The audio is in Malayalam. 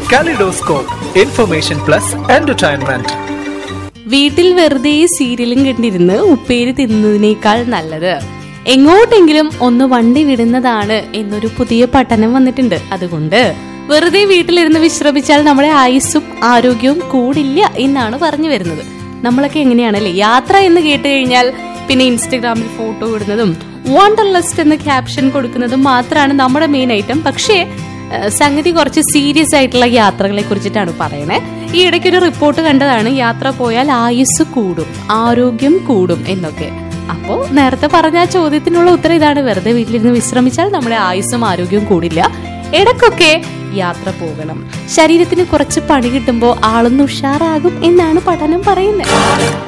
കലിഡോസ്കോപ്പ് ഇൻഫർമേഷൻ പ്ലസ് എന്റർടൈൻമെന്റ് വീട്ടിൽ വെറുതെ സീരിയലും കണ്ടിരുന്ന് ഉപ്പേരി തിന്നുന്നതിനേക്കാൾ നല്ലത് എങ്ങോട്ടെങ്കിലും ഒന്ന് വണ്ടി വിടുന്നതാണ് എന്നൊരു പുതിയ പഠനം വന്നിട്ടുണ്ട് അതുകൊണ്ട് വെറുതെ വീട്ടിലിരുന്ന് വിശ്രമിച്ചാൽ നമ്മുടെ ആയുസ്സും ആരോഗ്യവും കൂടില്ല എന്നാണ് പറഞ്ഞു വരുന്നത് നമ്മളൊക്കെ എങ്ങനെയാണല്ലേ യാത്ര എന്ന് കേട്ട് കഴിഞ്ഞാൽ പിന്നെ ഇൻസ്റ്റഗ്രാമിൽ ഫോട്ടോ ഇടുന്നതും വാണ്ടർലെസ്റ്റ് എന്ന ക്യാപ്ഷൻ കൊടുക്കുന്നതും മാത്രമാണ് നമ്മുടെ മെയിൻ ഐറ്റം പക്ഷേ ഏഹ് സംഗതി കുറച്ച് സീരിയസ് ആയിട്ടുള്ള യാത്രകളെ കുറിച്ചിട്ടാണ് പറയണേ ഈ ഇടയ്ക്ക് ഒരു റിപ്പോർട്ട് കണ്ടതാണ് യാത്ര പോയാൽ ആയുസ് കൂടും ആരോഗ്യം കൂടും എന്നൊക്കെ അപ്പോ നേരത്തെ പറഞ്ഞ ആ ചോദ്യത്തിനുള്ള ഉത്തരം ഇതാണ് വെറുതെ വീട്ടിലിരുന്ന് വിശ്രമിച്ചാൽ നമ്മുടെ ആയുസ്സും ആരോഗ്യവും കൂടില്ല ഇടയ്ക്കൊക്കെ യാത്ര പോകണം ശരീരത്തിന് കുറച്ച് പണി കിട്ടുമ്പോൾ ആളൊന്ന് ഉഷാറാകും എന്നാണ് പഠനം പറയുന്നത്